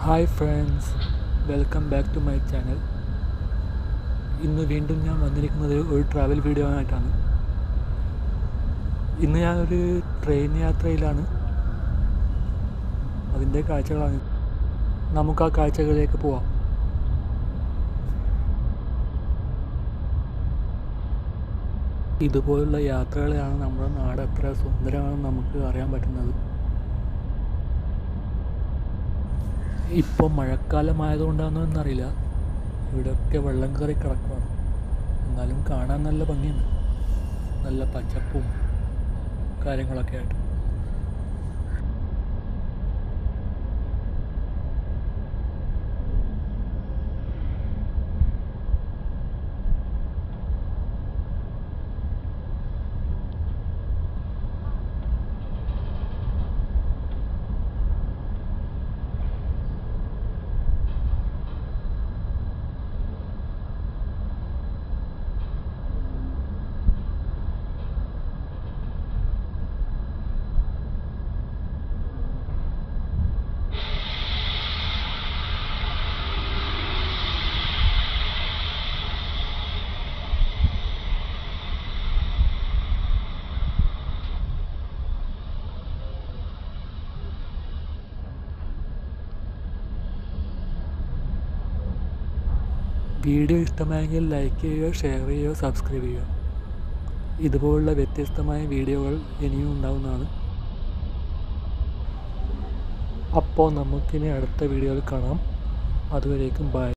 hi friends welcome back to my channel ഇന്ന് വീണ്ടും ഞാൻ വന്നിരിക്കുന്നത് ഒരു ട്രാവൽ വീഡിയോ ആയിട്ടാണ് ഇന്ന് ഞാനൊരു ട്രെയിൻ യാത്രയിലാണ് അതിൻ്റെ കാഴ്ചകളാണ് നമുക്ക് ആ കാഴ്ചകളിലേക്ക് പോവാം ഇതുപോലുള്ള യാത്രകളെയാണ് നമ്മുടെ നാട് എത്ര സുന്ദരമാണെന്ന് നമുക്ക് അറിയാൻ പറ്റുന്നത് ഇപ്പോൾ മഴക്കാലമായതുകൊണ്ടാണോ എന്നറിയില്ല ഇവിടെയൊക്കെ വെള്ളം കയറി കിടക്കുകയാണ് എന്നാലും കാണാൻ നല്ല ഭംഗിയുണ്ട് നല്ല പച്ചപ്പും കാര്യങ്ങളൊക്കെ ആയിട്ട് വീഡിയോ ഇഷ്ടമായെങ്കിൽ ലൈക്ക് ചെയ്യുകയോ ഷെയർ ചെയ്യുകയോ സബ്സ്ക്രൈബ് ചെയ്യുക ഇതുപോലുള്ള വ്യത്യസ്തമായ വീഡിയോകൾ ഇനിയും ഉണ്ടാവുന്നതാണ് അപ്പോൾ നമുക്കിനി അടുത്ത വീഡിയോയിൽ കാണാം അതുവരേക്കും ബൈ